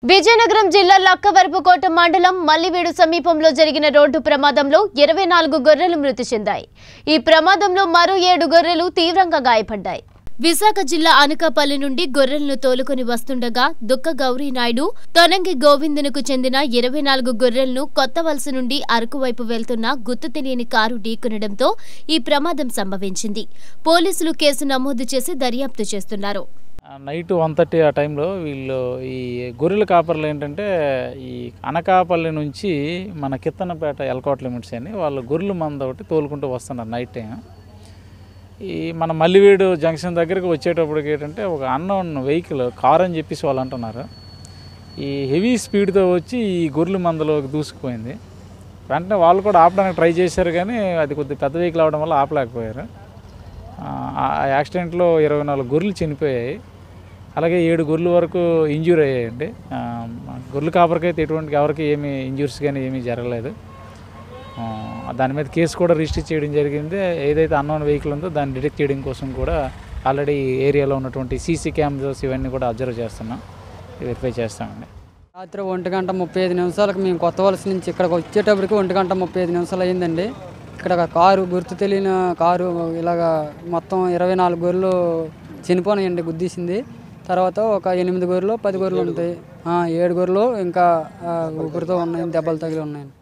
విజయనగరం జిల్లా లక్కవరపుకోట మండలం మల్లివీడు సమీపంలో జరిగిన రోడ్డు ప్రమాదంలో ఇరవై నాలుగు గొర్రెలు మృతి చెందాయి ఈ ప్రమాదంలో మరో ఏడు గొర్రెలు తీవ్రంగా గాయపడ్డాయి విశాఖ జిల్లా అనకాపల్లి నుండి గొర్రెలను తోలుకొని వస్తుండగా దుక్క గౌరీ నాయుడు తొనంగి గోవిందునకు చెందిన ఇరవై నాలుగు గొర్రెలను కొత్త వలస నుండి అరకు వైపు వెళ్తున్న గుర్తు తెలియని కారు ఢీకొనడంతో ఈ ప్రమాదం సంభవించింది పోలీసులు కేసు నమోదు చేసి దర్యాప్తు చేస్తున్నారు నైట్ వన్ థర్టీ ఆ టైంలో వీళ్ళు ఈ గొర్రెల కాపర్లు ఏంటంటే ఈ అనకాపల్లి నుంచి మన కిత్తనపేట ఎల్కోట్ లిమిట్స్ అని వాళ్ళు గొర్రెల మంద ఒకటి తోలుకుంటూ వస్తున్నారు నైట్ టైం ఈ మన మల్లివీడు జంక్షన్ దగ్గరికి వచ్చేటప్పటికి ఏంటంటే ఒక అన్నోన్ వెహికల్ కార్ అని చెప్పేసి వాళ్ళు అంటున్నారు ఈ హెవీ స్పీడ్తో వచ్చి ఈ గొర్రెల మందలోకి దూసుకుపోయింది వెంటనే వాళ్ళు కూడా ఆపడానికి ట్రై చేశారు కానీ అది కొద్దిగా పెద్ద వెహికల్ అవడం వల్ల ఆపలేకపోయారు ఆ ఆ యాక్సిడెంట్లో ఇరవై నాలుగు గొర్రెలు చనిపోయాయి అలాగే ఏడు గొర్రెల వరకు ఇంజ్యూర్ అయ్యాయండి ఆ, గొర్రెల కాపరికైతే ఎటువంటి ఎవరికి ఏమీ ఇంజ్యూర్స్ కానీ ఏమీ జరగలేదు ఆ, దాని మీద కేసు కూడా రిజిస్టర్ చేయడం జరిగింది ఏదైతే అన్నోన్ వెహికల్ ఉందో దాన్ని డిటెక్ట్ చేయడం కోసం కూడా ఆల్రెడీ ఏరియాలో ఉన్నటువంటి సీసీ కెమెరాస్ ఇవన్నీ కూడా అబ్జర్వ్ చేస్తున్నాం వెరిఫై చేస్తామండి రాత్రి ఒంటి గంట ముప్పై ఐదు నిమిషాలకు మేము కొత్త వలస నుంచి ఇక్కడికి వచ్చేటప్పటికి ఒంటి గంట ముప్పై ఐదు నిమిషాలు అయిందండి ఇక్కడ ఒక కారు గుర్తు తెలియని కారు ఇలాగా మొత్తం ఇరవై నాలుగు గొర్రెలు చనిపోయినాయండి గుద్దీసింది తర్వాత ఒక ఎనిమిది గొర్రెలు పది గొర్రెలు ఉంటాయి ఆ, ఏడు గొర్రెలు ఇంకా ఆ, ఊపిరితో ఉన్నాయి దెబ్బలు తగిలి ఉన్నాయి